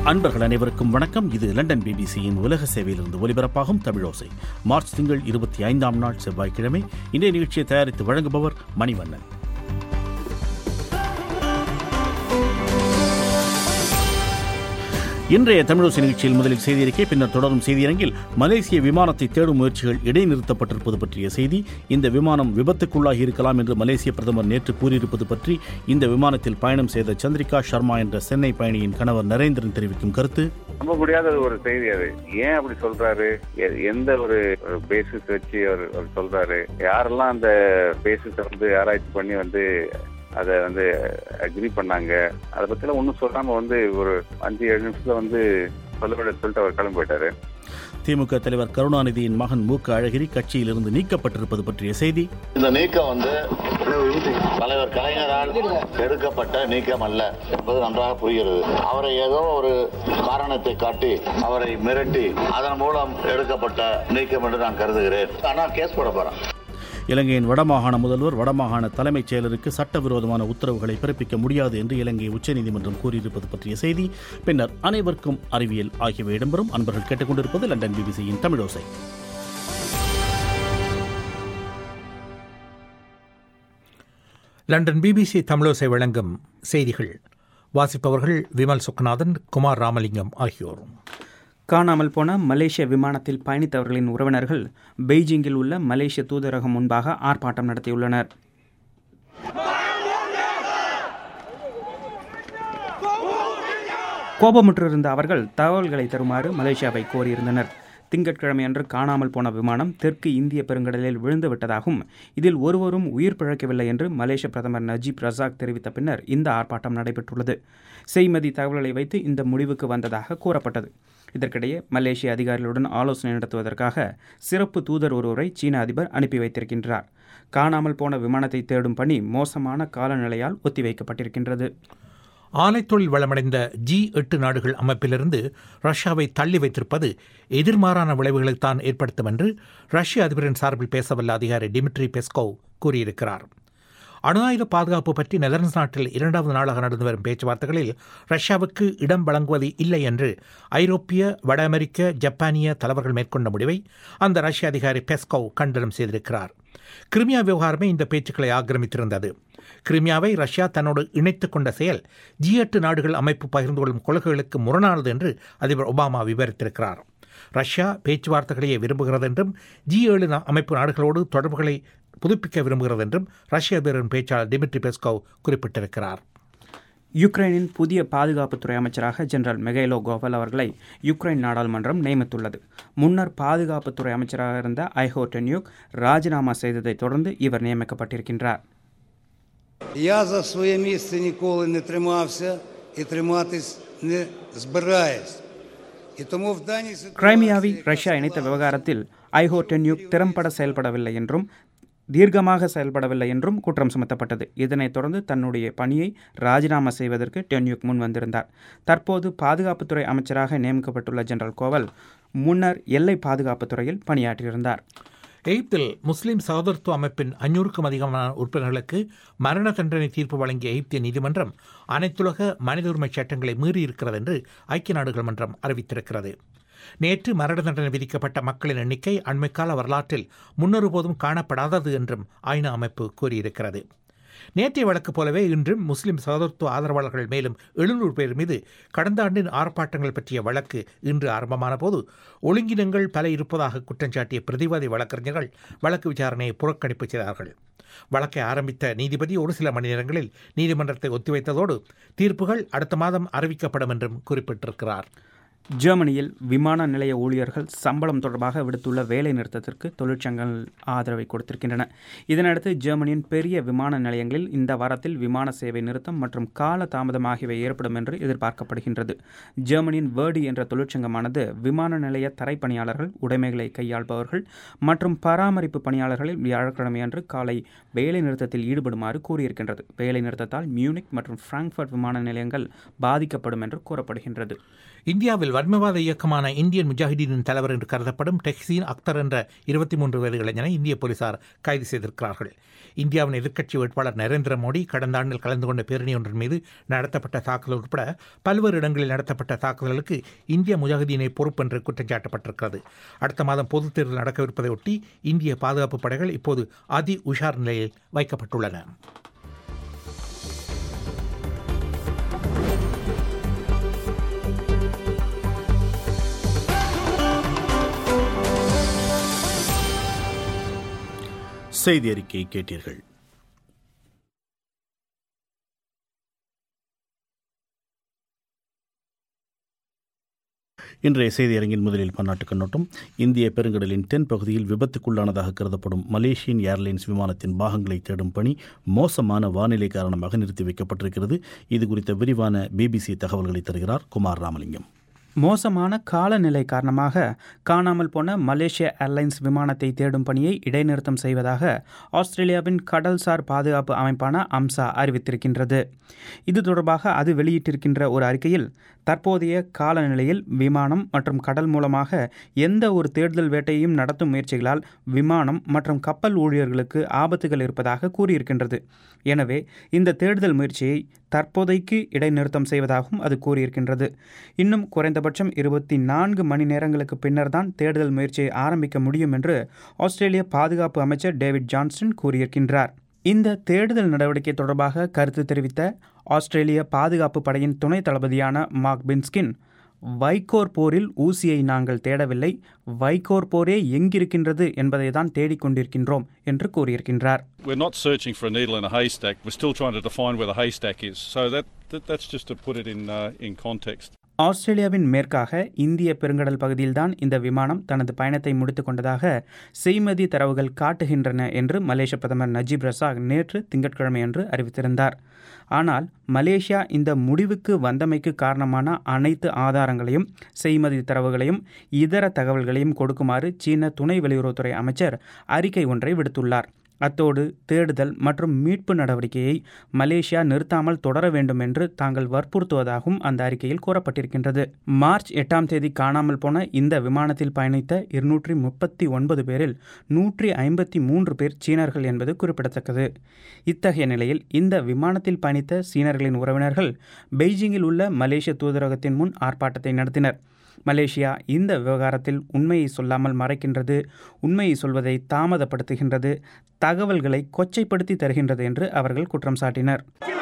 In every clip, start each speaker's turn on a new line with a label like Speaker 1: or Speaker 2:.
Speaker 1: அன்பர்கள் அனைவருக்கும் வணக்கம் இது லண்டன் பிபிசியின் உலக சேவையிலிருந்து ஒலிபரப்பாகும் தமிழோசை மார்ச் திங்கள் இருபத்தி ஐந்தாம் நாள் செவ்வாய்க்கிழமை இன்றைய நிகழ்ச்சியை தயாரித்து வழங்குபவர் மணிவண்ணன் இன்றைய தமிழோசை நிகழ்ச்சியில் முதலில் செய்தியறிக்கை பின்னர் தொடரும் செய்தியரங்கில் மலேசிய விமானத்தை தேடும் முயற்சிகள் இடைநிறுத்தப்பட்டிருப்பது பற்றிய செய்தி இந்த விமானம் விபத்துக்குள்ளாகி இருக்கலாம் என்று மலேசிய பிரதமர் நேற்று கூறியிருப்பது பற்றி இந்த விமானத்தில் பயணம் செய்த சந்திரிகா சர்மா என்ற சென்னை பயணியின் கணவர் நரேந்திரன் தெரிவிக்கும் கருத்து
Speaker 2: நம்ப முடியாத ஒரு செய்தி அது ஏன் அப்படி சொல்றாரு எ- எந்த ஒரு பேசிஸ் வச்சு அவர் அவர் சொல்றாரு யாரெல்லாம் அந்த பேசிஸ் வந்து ஆராய்ச்சி பண்ணி வந்து அதை வந்து அக்ரி பண்ணாங்க அதை பத்திலாம் ஒன்றும் சொல்லாம வந்து ஒரு அஞ்சு ஏழு நிமிஷத்துல வந்து சொல்ல சொல்லிட்டு அவர் கிளம்பி போயிட்டாரு
Speaker 1: திமுக தலைவர் கருணாநிதியின் மகன் மு க அழகிரி கட்சியிலிருந்து நீக்கப்பட்டிருப்பது பற்றிய செய்தி
Speaker 3: இந்த நீக்கம் வந்து தலைவர் கலைஞரால் எடுக்கப்பட்ட நீக்கம் அல்ல என்பது நன்றாக புரிகிறது அவரை ஏதோ ஒரு காரணத்தை காட்டி அவரை மிரட்டி அதன் மூலம் எடுக்கப்பட்ட நீக்கம் என்று நான் கருதுகிறேன் ஆனால் கேஸ் போட போறேன்
Speaker 1: இலங்கையின் வடமாகாண முதல்வர் வடமாகாண தலைமைச் செயலருக்கு சட்டவிரோதமான உத்தரவுகளை பிறப்பிக்க முடியாது என்று இலங்கை உச்சநீதிமன்றம் கூறியிருப்பது பற்றிய செய்தி பின்னர் அனைவருக்கும் அறிவியல் ஆகியவை இடம்பெறும் அன்பர்கள் கேட்டுக்கொண்டிருப்பது லண்டன் பிபிசியின் தமிழோசை
Speaker 4: லண்டன் பிபிசி தமிழோசை வழங்கும் செய்திகள் வாசிப்பவர்கள் விமல் சுக்நாதன் குமார் ராமலிங்கம் ஆகியோர்
Speaker 5: காணாமல் போன மலேசிய விமானத்தில் பயணித்தவர்களின் உறவினர்கள் பெய்ஜிங்கில் உள்ள மலேசிய தூதரகம் முன்பாக ஆர்ப்பாட்டம் நடத்தியுள்ளனர் கோபமுற்றிருந்த அவர்கள் தகவல்களை தருமாறு மலேசியாவை கோரியிருந்தனர் திங்கட்கிழமையன்று காணாமல் போன விமானம் தெற்கு இந்திய பெருங்கடலில் விழுந்து விட்டதாகவும் இதில் ஒருவரும் உயிர் பிழைக்கவில்லை என்று மலேசிய பிரதமர் நஜீப் ரசாக் தெரிவித்த பின்னர் இந்த ஆர்ப்பாட்டம் நடைபெற்றுள்ளது செய்மதி தகவல்களை வைத்து இந்த முடிவுக்கு வந்ததாக கூறப்பட்டது இதற்கிடையே மலேசிய அதிகாரிகளுடன் ஆலோசனை நடத்துவதற்காக சிறப்பு தூதர் ஒருவரை சீன அதிபர் அனுப்பி வைத்திருக்கின்றார் காணாமல் போன விமானத்தை தேடும் பணி மோசமான காலநிலையால் ஒத்திவைக்கப்பட்டிருக்கின்றது
Speaker 4: ஆலைத்தொழில் வளமடைந்த ஜி எட்டு நாடுகள் அமைப்பிலிருந்து ரஷ்யாவை தள்ளி வைத்திருப்பது எதிர்மாறான விளைவுகளை தான் ஏற்படுத்தும் என்று ரஷ்ய அதிபரின் சார்பில் பேசவல்ல அதிகாரி டிமிட்ரி பெஸ்கோவ் கூறியிருக்கிறார் அணு ஆயுத பாதுகாப்பு பற்றி நெதர்லாந்து நாட்டில் இரண்டாவது நாளாக நடந்து வரும் பேச்சுவார்த்தைகளில் ரஷ்யாவுக்கு இடம் வழங்குவது இல்லை என்று ஐரோப்பிய வட அமெரிக்க ஜப்பானிய தலைவர்கள் மேற்கொண்ட முடிவை அந்த ரஷ்ய அதிகாரி பெஸ்கோவ் கண்டனம் செய்திருக்கிறார் கிரிமியா விவகாரமே இந்த பேச்சுக்களை ஆக்கிரமித்திருந்தது கிரிமியாவை ரஷ்யா தன்னோடு இணைத்துக் கொண்ட செயல் ஜி எட்டு நாடுகள் அமைப்பு பகிர்ந்து கொள்ளும் கொள்கைகளுக்கு முரணானது என்று அதிபர் ஒபாமா விவரித்திருக்கிறார் ரஷ்யா பேச்சுவார்த்தைகளையே விரும்புகிறது என்றும் ஜி ஏழு நா- அமைப்பு நாடுகளோடு தொடர்புகளை புதுப்பிக்க விரும்புகிறது என்றும் ரஷ்ய அதிபரின் பேச்சாளர் டிமிட்ரி பெஸ்கோவ் குறிப்பிட்டிருக்கிறார்
Speaker 5: யுக்ரைனின் புதிய பாதுகாப்புத்துறை அமைச்சராக ஜெனரல் மெகைலோ கோவல் அவர்களை யுக்ரைன் நாடாளுமன்றம் நியமித்துள்ளது முன்னர் பாதுகாப்புத்துறை அமைச்சராக இருந்த ஐஹோ டென்யூக் ராஜினாமா செய்ததைத் தொடர்ந்து இவர் நியமிக்கப்பட்டிருக்கின்றார்
Speaker 6: Я за своє місце ніколи не тримався і триматись не збираюсь. І тому в даній
Speaker 5: கிரைமியாவை
Speaker 6: ситуації
Speaker 5: ரஷ்யா இணைத்த விவகாரத்தில் ஐஹோ டென்யூக் திறம்பட செயல்படவில்லை என்றும் தீர்க்கமாக செயல்படவில்லை என்றும் குற்றம் சுமத்தப்பட்டது இதனைத் தொடர்ந்து தன்னுடைய பணியை ராஜினாமா செய்வதற்கு டென்யூக் முன் வந்திருந்தார் தற்போது பாதுகாப்புத்துறை அமைச்சராக நியமிக்கப்பட்டுள்ள ஜெனரல் கோவல் முன்னர் எல்லை பாதுகாப்புத் துறையில் பணியாற்றியிருந்தார்
Speaker 4: எகிப்தில் முஸ்லிம் சகோதரத்துவ அமைப்பின் அஞ்சூறுக்கும் அதிகமான உறுப்பினர்களுக்கு மரண தண்டனை தீர்ப்பு வழங்கிய எகிப்திய நீதிமன்றம் அனைத்துலக மனித உரிமை சட்டங்களை மீறியிருக்கிறது என்று ஐக்கிய நாடுகள் மன்றம் அறிவித்திருக்கிறது நேற்று மரண தண்டனை விதிக்கப்பட்ட மக்களின் எண்ணிக்கை அண்மைக்கால வரலாற்றில் முன்னொருபோதும் காணப்படாதது என்றும் ஐநா அமைப்பு கூறியிருக்கிறது நேற்றைய வழக்கு போலவே இன்றும் முஸ்லிம் சகோதரத்துவ ஆதரவாளர்கள் மேலும் எழுநூறு பேர் மீது கடந்த ஆண்டின் ஆர்ப்பாட்டங்கள் பற்றிய வழக்கு இன்று ஆரம்பமான போது ஒழுங்கினங்கள் பல இருப்பதாக குற்றஞ்சாட்டிய பிரதிவாதி வழக்கறிஞர்கள் வழக்கு விசாரணையை புறக்கணிப்பு செய்தார்கள் வழக்கை ஆரம்பித்த நீதிபதி ஒரு சில மணி நேரங்களில் நீதிமன்றத்தை ஒத்திவைத்ததோடு தீர்ப்புகள் அடுத்த மாதம் அறிவிக்கப்படும் என்றும் குறிப்பிட்டிருக்கிறார்
Speaker 5: ஜெர்மனியில் விமான நிலைய ஊழியர்கள் சம்பளம் தொடர்பாக விடுத்துள்ள வேலை நிறுத்தத்திற்கு தொழிற்சங்கங்கள் ஆதரவை கொடுத்திருக்கின்றன இதனையடுத்து ஜெர்மனியின் பெரிய விமான நிலையங்களில் இந்த வாரத்தில் விமான சேவை நிறுத்தம் மற்றும் கால தாமதம் ஆகியவை ஏற்படும் என்று எதிர்பார்க்கப்படுகின்றது ஜெர்மனியின் வேர்டி என்ற தொழிற்சங்கமானது விமான நிலைய தரைப்பணியாளர்கள் உடைமைகளை கையாள்பவர்கள் மற்றும் பராமரிப்பு பணியாளர்களில் வியாழக்கிழமையன்று காலை வேலை நிறுத்தத்தில் ஈடுபடுமாறு கூறியிருக்கின்றது வேலை நிறுத்தத்தால் மியூனிக் மற்றும் பிராங்க்ஃபர்ட் விமான நிலையங்கள் பாதிக்கப்படும் என்று கூறப்படுகின்றது
Speaker 4: இந்தியாவில் வன்மவாத இயக்கமான இந்தியன் முஜாஹிதீனின் தலைவர் என்று கருதப்படும் டெக்ஸீன் அக்தர் என்ற இருபத்தி மூன்று வயது இளைஞனை இந்திய போலீசார் கைது செய்திருக்கிறார்கள் இந்தியாவின் எதிர்க்கட்சி வேட்பாளர் நரேந்திர மோடி கடந்த ஆண்டில் கலந்து கொண்ட பேரணி ஒன்றின் மீது நடத்தப்பட்ட தாக்குதல் உட்பட பல்வேறு இடங்களில் நடத்தப்பட்ட தாக்குதலுக்கு இந்திய முஜாஹிதீனை பொறுப்பென்று குற்றம் சாட்டப்பட்டிருக்கிறது அடுத்த மாதம் பொதுத் தேர்தல் நடக்கவிருப்பதையொட்டி இந்திய பாதுகாப்பு படைகள் இப்போது அதி உஷார் நிலையில் வைக்கப்பட்டுள்ளன
Speaker 1: செய்தி அறிக்கையை கேட்டீர்கள் இன்றைய செய்தி அரங்கின் முதலில் பன்னாட்டு கண்ணோட்டம் இந்திய பெருங்கடலின் தென் பகுதியில் விபத்துக்குள்ளானதாக கருதப்படும் மலேசியன் ஏர்லைன்ஸ் விமானத்தின் பாகங்களை தேடும் பணி மோசமான வானிலை காரணமாக நிறுத்தி வைக்கப்பட்டிருக்கிறது இது குறித்த விரிவான பிபிசி தகவல்களை தருகிறார் குமார் ராமலிங்கம்
Speaker 5: மோசமான காலநிலை காரணமாக காணாமல் போன மலேசிய ஏர்லைன்ஸ் விமானத்தை தேடும் பணியை இடைநிறுத்தம் செய்வதாக ஆஸ்திரேலியாவின் கடல்சார் பாதுகாப்பு அமைப்பான அம்சா அறிவித்திருக்கின்றது இது தொடர்பாக அது வெளியிட்டிருக்கின்ற ஒரு அறிக்கையில் தற்போதைய காலநிலையில் விமானம் மற்றும் கடல் மூலமாக எந்த ஒரு தேடுதல் வேட்டையையும் நடத்தும் முயற்சிகளால் விமானம் மற்றும் கப்பல் ஊழியர்களுக்கு ஆபத்துகள் இருப்பதாக கூறியிருக்கின்றது எனவே இந்த தேடுதல் முயற்சியை தற்போதைக்கு இடைநிறுத்தம் செய்வதாகவும் அது கூறியிருக்கின்றது இன்னும் குறைந்தபட்சம் இருபத்தி நான்கு மணி நேரங்களுக்கு பின்னர் தான் தேடுதல் முயற்சியை ஆரம்பிக்க முடியும் என்று ஆஸ்திரேலிய பாதுகாப்பு அமைச்சர் டேவிட் ஜான்சன் கூறியிருக்கின்றார் இந்த தேடுதல் நடவடிக்கை தொடர்பாக கருத்து தெரிவித்த ஆஸ்திரேலிய பாதுகாப்பு படையின் துணை தளபதியான மார்க் பின்ஸ்கின் வைகோர் போரில் ஊசியை நாங்கள் தேடவில்லை வைகோர் போரே எங்கிருக்கின்றது என்பதை தான் தேடிக்கொண்டிருக்கின்றோம் என்று கூறியிருக்கின்றார்
Speaker 7: We're not searching for a needle in a haystack. We're still trying to define where the haystack is. So that, that that's just to put it in uh, in context.
Speaker 5: ஆஸ்திரேலியாவின் மேற்காக இந்திய பெருங்கடல் பகுதியில்தான் இந்த விமானம் தனது பயணத்தை முடித்துக் கொண்டதாக செய்மதி தரவுகள் காட்டுகின்றன என்று மலேசிய பிரதமர் நஜீப் ரசாக் நேற்று திங்கட்கிழமை அன்று அறிவித்திருந்தார் ஆனால் மலேசியா இந்த முடிவுக்கு வந்தமைக்கு காரணமான அனைத்து ஆதாரங்களையும் செய்மதி தரவுகளையும் இதர தகவல்களையும் கொடுக்குமாறு சீன துணை வெளியுறவுத்துறை அமைச்சர் அறிக்கை ஒன்றை விடுத்துள்ளார் அத்தோடு தேடுதல் மற்றும் மீட்பு நடவடிக்கையை மலேசியா நிறுத்தாமல் தொடர வேண்டும் என்று தாங்கள் வற்புறுத்துவதாகவும் அந்த அறிக்கையில் கூறப்பட்டிருக்கின்றது மார்ச் எட்டாம் தேதி காணாமல் போன இந்த விமானத்தில் பயணித்த இருநூற்றி முப்பத்தி ஒன்பது பேரில் நூற்றி ஐம்பத்தி மூன்று பேர் சீனர்கள் என்பது குறிப்பிடத்தக்கது இத்தகைய நிலையில் இந்த விமானத்தில் பயணித்த சீனர்களின் உறவினர்கள் பெய்ஜிங்கில் உள்ள மலேசிய தூதரகத்தின் முன் ஆர்ப்பாட்டத்தை நடத்தினர் மலேசியா இந்த விவகாரத்தில் உண்மையை சொல்லாமல் மறைக்கின்றது உண்மையை சொல்வதை தாமதப்படுத்துகின்றது தகவல்களை கொச்சைப்படுத்தி தருகின்றது என்று அவர்கள் குற்றம் சாட்டினர்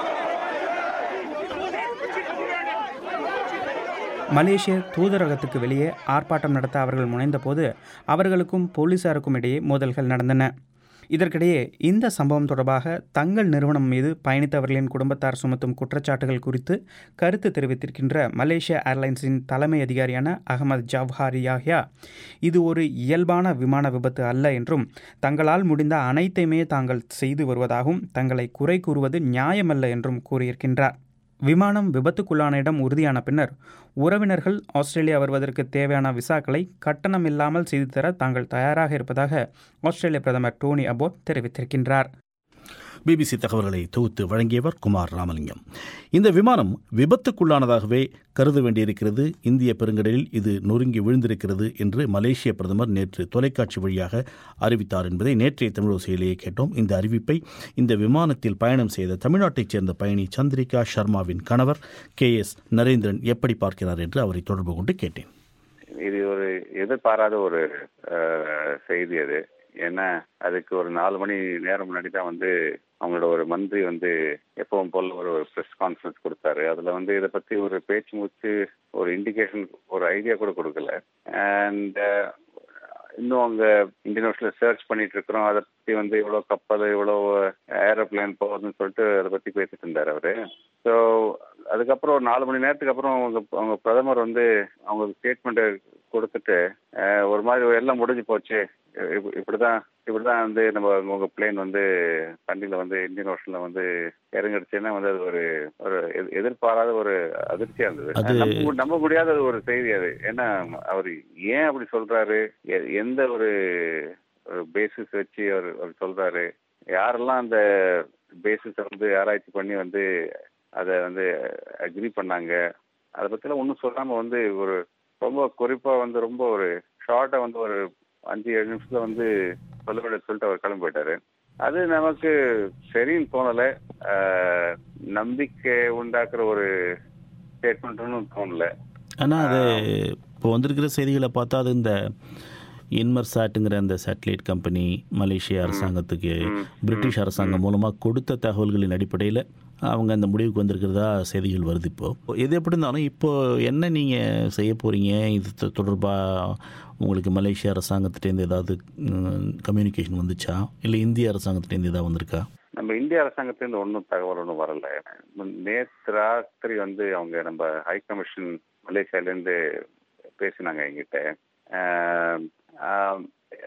Speaker 5: மலேசிய தூதரகத்துக்கு வெளியே ஆர்ப்பாட்டம் நடத்த அவர்கள் முனைந்தபோது அவர்களுக்கும் போலீசாருக்கும் இடையே மோதல்கள் நடந்தன இதற்கிடையே இந்த சம்பவம் தொடர்பாக தங்கள் நிறுவனம் மீது பயணித்தவர்களின் குடும்பத்தார் சுமத்தும் குற்றச்சாட்டுகள் குறித்து கருத்து தெரிவித்திருக்கின்ற மலேசியா ஏர்லைன்ஸின் தலைமை அதிகாரியான அகமது ஜவ்ஹாரி யாஹ்யா இது ஒரு இயல்பான விமான விபத்து அல்ல என்றும் தங்களால் முடிந்த அனைத்தையுமே தாங்கள் செய்து வருவதாகவும் தங்களை குறை கூறுவது நியாயமல்ல என்றும் கூறியிருக்கின்றார் விமானம் விபத்துக்குள்ளான இடம் உறுதியான பின்னர் உறவினர்கள் ஆஸ்திரேலியா வருவதற்கு தேவையான விசாக்களை கட்டணம் இல்லாமல் செய்து தர தாங்கள் தயாராக இருப்பதாக ஆஸ்திரேலிய பிரதமர் டோனி அபோட் தெரிவித்திருக்கின்றார்
Speaker 1: பிபிசி தகவல்களை தொகுத்து வழங்கியவர் குமார் ராமலிங்கம் இந்த விமானம் விபத்துக்குள்ளானதாகவே கருத வேண்டியிருக்கிறது இந்திய பெருங்கடலில் இது நொறுங்கி விழுந்திருக்கிறது என்று மலேசிய பிரதமர் நேற்று தொலைக்காட்சி வழியாக அறிவித்தார் என்பதை நேற்றைய தமிழோசையிலேயே கேட்டோம் இந்த அறிவிப்பை இந்த விமானத்தில் பயணம் செய்த தமிழ்நாட்டைச் சேர்ந்த பயணி சந்திரிகா சர்மாவின் கணவர் கே எஸ் நரேந்திரன் எப்படி பார்க்கிறார் என்று அவரை தொடர்பு கொண்டு கேட்டேன்
Speaker 2: இது ஒரு எதிர்பாராத ஒரு செய்தி அது ஏன்னா அதுக்கு ஒரு நாலு மணி நேரம் முன்னாடி தான் வந்து அவங்களோட ஒரு மந்திரி வந்து எப்பவும் போல ஒரு ப்ரெஸ் கான்ஃபரன்ஸ் கொடுத்தாரு அதுல வந்து இதை பத்தி ஒரு பேச்சு மூச்சு ஒரு இண்டிகேஷன் ஒரு ஐடியா கூட கொடுக்கல அண்ட் இன்னும் அங்க இந்தியன் ஓஷன்ல சர்ச் பண்ணிட்டு இருக்கிறோம் அதை பத்தி வந்து இவ்வளவு கப்பல் இவ்வளவு ஏரோப்ளேன் போகுதுன்னு சொல்லிட்டு அதை பத்தி பேசிட்டு இருந்தாரு அவரு ஸோ அதுக்கப்புறம் ஒரு நாலு மணி நேரத்துக்கு அப்புறம் அவங்க அவங்க பிரதமர் வந்து அவங்க ஸ்டேட்மெண்ட் கொடுத்துட்டு ஒரு மாதிரி எல்லாம் முடிஞ்சு போச்சு இப்படிதான் இப்படிதான் வந்து நம்ம உங்க பிளேன் வந்து தண்ணியில வந்து இந்தியன் ஓஷன்ல வந்து இறங்கிடுச்சுன்னா வந்து அது ஒரு ஒரு எதிர்பாராத ஒரு அதிர்ச்சியா இருந்தது நம்ப முடியாத ஒரு செய்தி அது ஏன்னா அவர் ஏன் அப்படி சொல்றாரு எந்த ஒரு பேசிஸ் வச்சு அவர் அவர் சொல்றாரு யாரெல்லாம் அந்த பேசிஸை வந்து ஆராய்ச்சி பண்ணி வந்து அதை வந்து அக்ரி பண்ணாங்க அதை பத்திலாம் ஒன்றும் சொல்லாம வந்து ஒரு ரொம்ப குறிப்பா வந்து ரொம்ப ஒரு ஷார்ட்டா வந்து ஒரு அஞ்சு ஏழு நிமிஷத்துல வந்து சொல்ல சொல்லிட்டு அவர் கிளம்பி போயிட்டாரு அது நமக்கு சரின்னு தோணல ஆஹ், நம்பிக்கை உண்டாக்குற ஒரு ஸ்டேட்மெண்ட்னு தோணல
Speaker 1: ஆனால் அது இப்போ வந்திருக்கிற செய்திகளை பார்த்தா அது இந்த இன்மர்சாட்டுங்கிற அந்த சேட்டலைட் கம்பெனி மலேசிய அரசாங்கத்துக்கு பிரிட்டிஷ் அரசாங்கம் மூலமாக கொடுத்த தகவல்களின் அடிப்படையில் அவங்க அந்த முடிவுக்கு வந்திருக்கிறதா செய்திகள் வருது இப்போ எது எப்படி இருந்தாலும் இப்போ என்ன நீங்கள் செய்ய போகிறீங்க இது தொ- தொடர்பாக உங்களுக்கு மலேசிய அரசாங்கத்திட்டேருந்து ஏதாவது கம்யூனிகேஷன் வந்துச்சா இல்லை இந்திய அரசாங்கத்திட்டேருந்து ஏதாவது வந்திருக்கா
Speaker 2: நம்ம இந்திய அரசாங்கத்திலிருந்து ஒன்றும் தகவல் ஒன்றும் வரல நேற்று ராத்திரி வந்து அவங்க நம்ம ஹை கமிஷன் மலேசியாலேருந்து பேசினாங்க எங்கிட்ட ஆஹ் ஆஹ்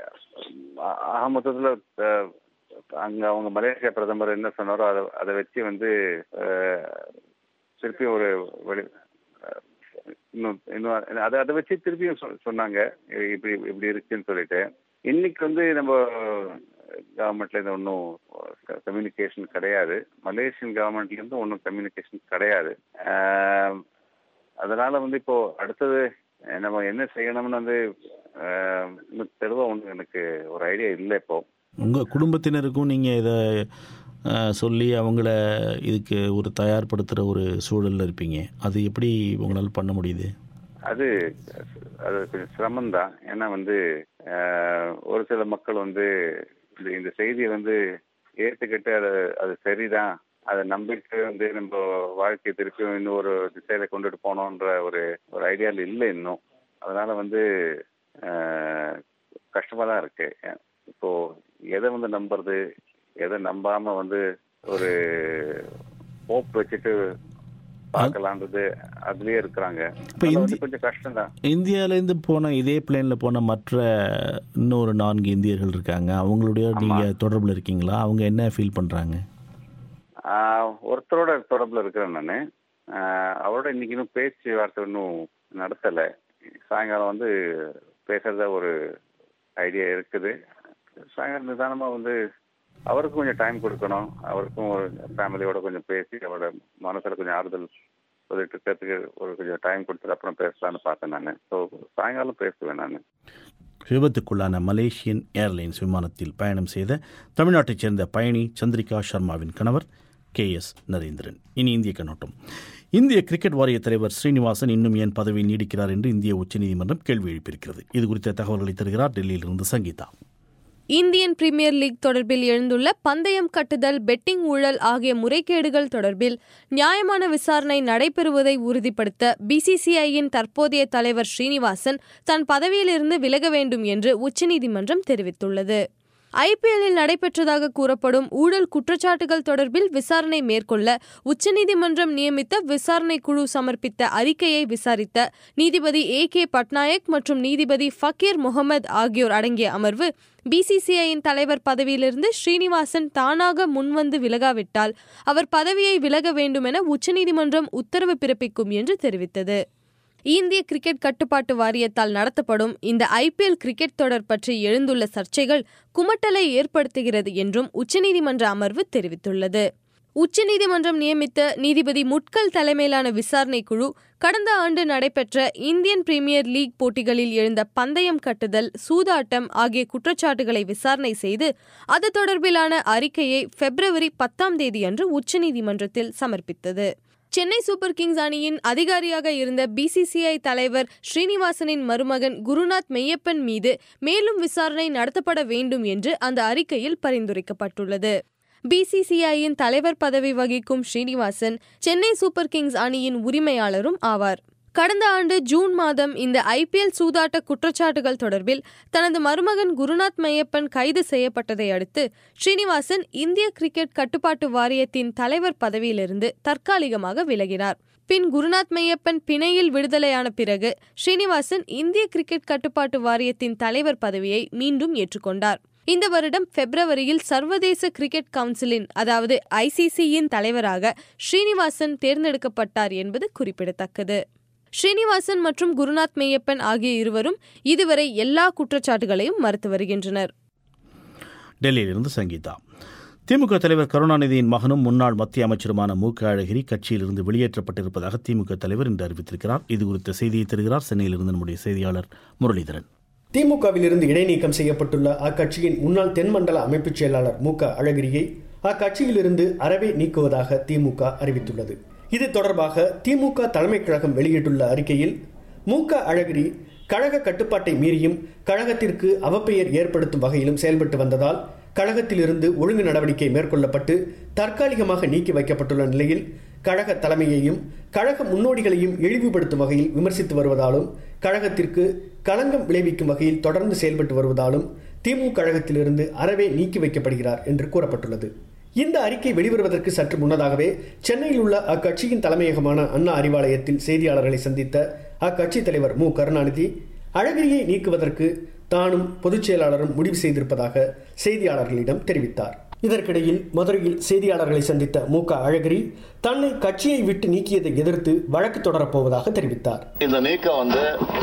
Speaker 2: ஆக மொத்தத்தில் அங்கே அவங்க மலேசியா பிரதமர் என்ன சொன்னாரோ அதை அதை வச்சு வந்து ஆஹ் திருப்பி ஒரு வெளி ஆஹ் இன்னும் இன்னும் அதை அதை வச்சு திருப்பியும் சொ- சொன்னாங்க இப்படி இப்படி இருக்குன்னு சொல்லிட்டு இன்னைக்கு வந்து நம்ம கவர்மெண்ட்ல இருந்து ஒன்றும் கம்யூனிகேஷன் கிடையாது மலேசியன் கவர்மெண்ட்ல இருந்து ஒன்றும் கம்யூனிகேஷன் கிடையாது ஆஹ் அதனால வந்து இப்போ அடுத்தது நம்ம என்ன செய்யணும்னு வந்து ஆஹ் இன்னும் தெளிவாக ஒன்று எனக்கு ஒரு ஐடியா இல்லை இப்போ
Speaker 1: உங்கள் குடும்பத்தினருக்கும் நீங்கள் இதை அஹ், சொல்லி அவங்கள இதுக்கு ஒரு தயார்படுத்துகிற ஒரு சூழலில் இருப்பீங்க அது எப்படி உங்களால் பண்ண முடியுது
Speaker 2: அது அது கொஞ்சம் சிரமம் தான் ஏன்னா வந்து ஆஹ், ஒரு சில மக்கள் வந்து இந்த இந்த செய்தியை வந்து ஏற்றுக்கிட்டு அது அது சரிதான் அதை நம்பிட்டு வந்து நம்ம வாழ்க்கையை திருப்பியும் இன்னும் ஒரு திசையில கொண்டுட்டு போனோன்ற ஒரு ஒரு ஐடியாவில் இல்லை இன்னும் அதனால வந்து ஆஹ், கஷ்டமா தான் இருக்கு இப்போ எதை வந்து நம்புறது எதை நம்பாம வந்து ஒரு ஹோப் வச்சுட்டு பார்க்கலான்றது அதுலயே இருக்கிறாங்க
Speaker 1: இப்ப
Speaker 2: அதனால
Speaker 1: இந்தி-
Speaker 2: வந்து கொஞ்சம் கஷ்டம் தான்
Speaker 1: இந்தியாவிலேருந்து போன இதே பிளேனில் போன மற்ற இன்னொரு நான்கு இந்தியர்கள் இருக்காங்க அவங்களுடைய நீங்கள் தொடர்பில் இருக்கீங்களா அவங்க என்ன ஃபீல் பண்ணுறாங்க
Speaker 2: ஒருத்தரோட தொடர்புல இருக்கிறேன் நான் அவரோட இன்னைக்கு இன்னும் பேச்சு வார்த்தை இன்னும் நடத்தலை சாயங்காலம் வந்து பேசுறதா ஒரு ஐடியா இருக்குது சாயங்காலம் நிதானமா வந்து அவருக்கும் கொஞ்சம் டைம் கொடுக்கணும் அவருக்கும் ஒரு ஃபேமிலியோட கொஞ்சம் பேசி அவரோட மனசுல கொஞ்சம் ஆறுதல் சொல்லிட்டு இருக்கிறதுக்கு ஒரு கொஞ்சம் டைம் கொடுத்துட்டு அப்புறம் பேசலாம்னு பார்த்தேன் நான் ஸோ சாயங்காலம் பேசுவேன் நான்
Speaker 1: விபத்துக்குள்ளான மலேசியன் ஏர்லைன்ஸ் விமானத்தில் பயணம் செய்த தமிழ்நாட்டைச் சேர்ந்த பயணி சந்திரிகா சர்மாவின் கணவர் கே எஸ் நரேந்திரன் இனி இந்திய கண்ணோட்டம் இந்திய கிரிக்கெட் வாரிய தலைவர் ஸ்ரீனிவாசன் இன்னும் ஏன் பதவியில் நீடிக்கிறார் என்று இந்திய உச்சநீதிமன்றம் கேள்வி எழுப்பியிருக்கிறது இது குறித்த தகவல்களை தருகிறார் டெல்லியிலிருந்து சங்கீதா
Speaker 8: இந்தியன் பிரீமியர் லீக் தொடர்பில் எழுந்துள்ள பந்தயம் கட்டுதல் பெட்டிங் ஊழல் ஆகிய முறைகேடுகள் தொடர்பில் நியாயமான விசாரணை நடைபெறுவதை உறுதிப்படுத்த பிசிசிஐயின் தற்போதைய தலைவர் ஸ்ரீனிவாசன் தன் பதவியிலிருந்து விலக வேண்டும் என்று உச்சநீதிமன்றம் தெரிவித்துள்ளது ஐபிஎல்லில் நடைபெற்றதாக கூறப்படும் ஊழல் குற்றச்சாட்டுகள் தொடர்பில் விசாரணை மேற்கொள்ள உச்சநீதிமன்றம் நியமித்த விசாரணை குழு சமர்ப்பித்த அறிக்கையை விசாரித்த நீதிபதி ஏ கே பட்நாயக் மற்றும் நீதிபதி ஃபக்கீர் முகமது ஆகியோர் அடங்கிய அமர்வு பிசிசிஐயின் தலைவர் பதவியிலிருந்து ஸ்ரீனிவாசன் தானாக முன்வந்து விலகாவிட்டால் அவர் பதவியை விலக வேண்டுமென உச்சநீதிமன்றம் உத்தரவு பிறப்பிக்கும் என்று தெரிவித்தது இந்திய கிரிக்கெட் கட்டுப்பாட்டு வாரியத்தால் நடத்தப்படும் இந்த ஐபிஎல் கிரிக்கெட் தொடர் பற்றி எழுந்துள்ள சர்ச்சைகள் குமட்டலை ஏற்படுத்துகிறது என்றும் உச்சநீதிமன்ற அமர்வு தெரிவித்துள்ளது உச்சநீதிமன்றம் நியமித்த நீதிபதி முட்கல் தலைமையிலான விசாரணை குழு கடந்த ஆண்டு நடைபெற்ற இந்தியன் பிரீமியர் லீக் போட்டிகளில் எழுந்த பந்தயம் கட்டுதல் சூதாட்டம் ஆகிய குற்றச்சாட்டுகளை விசாரணை செய்து அது தொடர்பிலான அறிக்கையை பிப்ரவரி பத்தாம் தேதியன்று உச்சநீதிமன்றத்தில் சமர்ப்பித்தது சென்னை சூப்பர் கிங்ஸ் அணியின் அதிகாரியாக இருந்த பிசிசிஐ தலைவர் ஸ்ரீனிவாசனின் மருமகன் குருநாத் மெய்யப்பன் மீது மேலும் விசாரணை நடத்தப்பட வேண்டும் என்று அந்த அறிக்கையில் பரிந்துரைக்கப்பட்டுள்ளது பிசிசிஐயின் தலைவர் பதவி வகிக்கும் ஸ்ரீனிவாசன் சென்னை சூப்பர் கிங்ஸ் அணியின் உரிமையாளரும் ஆவார் கடந்த ஆண்டு ஜூன் மாதம் இந்த ஐபிஎல் சூதாட்ட குற்றச்சாட்டுகள் தொடர்பில் தனது மருமகன் குருநாத் மையப்பன் கைது செய்யப்பட்டதை அடுத்து ஸ்ரீனிவாசன் இந்திய கிரிக்கெட் கட்டுப்பாட்டு வாரியத்தின் தலைவர் பதவியிலிருந்து தற்காலிகமாக விலகினார் பின் குருநாத் மையப்பன் பிணையில் விடுதலையான பிறகு ஸ்ரீனிவாசன் இந்திய கிரிக்கெட் கட்டுப்பாட்டு வாரியத்தின் தலைவர் பதவியை மீண்டும் ஏற்றுக்கொண்டார் இந்த வருடம் பிப்ரவரியில் சர்வதேச கிரிக்கெட் கவுன்சிலின் அதாவது ஐசிசியின் தலைவராக ஸ்ரீனிவாசன் தேர்ந்தெடுக்கப்பட்டார் என்பது குறிப்பிடத்தக்கது ஸ்ரீனிவாசன் மற்றும் குருநாத் மெய்யப்பன் ஆகிய இருவரும் இதுவரை எல்லா குற்றச்சாட்டுகளையும் மறுத்து வருகின்றனர்
Speaker 1: டெல்லியிலிருந்து சங்கீதா திமுக தலைவர் கருணாநிதியின் மகனும் முன்னாள் மத்திய அமைச்சருமான மு க அழகிரி கட்சியிலிருந்து வெளியேற்றப்பட்டிருப்பதாக திமுக தலைவர் இன்று அறிவித்திருக்கிறார் இது குறித்த செய்தியை தருகிறார் சென்னையிலிருந்து நம்முடைய செய்தியாளர் முரளிதரன்
Speaker 9: திமுகவிலிருந்து இடைநீக்கம் செய்யப்பட்டுள்ள அக்கட்சியின் முன்னாள் தென்மண்டல அமைப்புச் செயலாளர் மு க அழகிரியை அக்கட்சியிலிருந்து அறவே நீக்குவதாக திமுக அறிவித்துள்ளது இது தொடர்பாக திமுக தலைமை கழகம் வெளியிட்டுள்ள அறிக்கையில் மு க அழகிரி கழக கட்டுப்பாட்டை மீறியும் கழகத்திற்கு அவப்பெயர் ஏற்படுத்தும் வகையிலும் செயல்பட்டு வந்ததால் கழகத்திலிருந்து ஒழுங்கு நடவடிக்கை மேற்கொள்ளப்பட்டு தற்காலிகமாக நீக்கி வைக்கப்பட்டுள்ள நிலையில் கழக தலைமையையும் கழக முன்னோடிகளையும் இழிவுபடுத்தும் வகையில் விமர்சித்து வருவதாலும் கழகத்திற்கு களங்கம் விளைவிக்கும் வகையில் தொடர்ந்து செயல்பட்டு வருவதாலும் திமுக கழகத்திலிருந்து அறவே நீக்கி வைக்கப்படுகிறார் என்று கூறப்பட்டுள்ளது இந்த அறிக்கை வெளிவருவதற்கு சற்று முன்னதாகவே சென்னையில் உள்ள அக்கட்சியின் தலைமையகமான அண்ணா அறிவாலயத்தில் செய்தியாளர்களை சந்தித்த அக்கட்சி தலைவர் மு கருணாநிதி அழகிரியை நீக்குவதற்கு தானும் பொதுச் செயலாளரும் முடிவு செய்திருப்பதாக செய்தியாளர்களிடம் தெரிவித்தார் இதற்கிடையில் மதுரையில் செய்தியாளர்களை சந்தித்த மு க அழகிரி தன்னை கட்சியை விட்டு நீக்கியதை எதிர்த்து வழக்கு தொடரப்போவதாக தெரிவித்தார்
Speaker 3: இந்த நீக்கம் வந்து